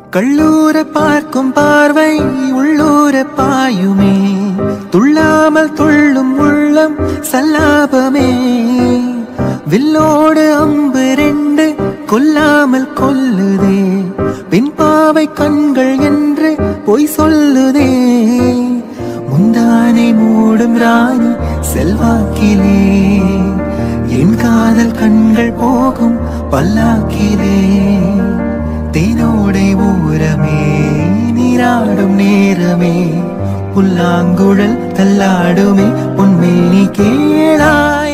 கள்ளூர பார்க்கும் பார்வை உள்ளூர பாயுமே துள்ளாமல் துள்ளும் உள்ளம் சல்லாபமே வில்லோடு அம்பு ரெண்டு கொல்லாமல் கொல்லுதே பின் பாவை கண்கள் என்று பொய் சொல்லுதே முந்தானை மூடும் ராணி செல்வாக்கிலே என் காதல் கண்கள் போகும் பல்லாக்கிலே தேனோடை ஊரமே நீராடும் நேரமே புல்லாங்குழல் தள்ளாடுமே உண்மை நீ கேளாய்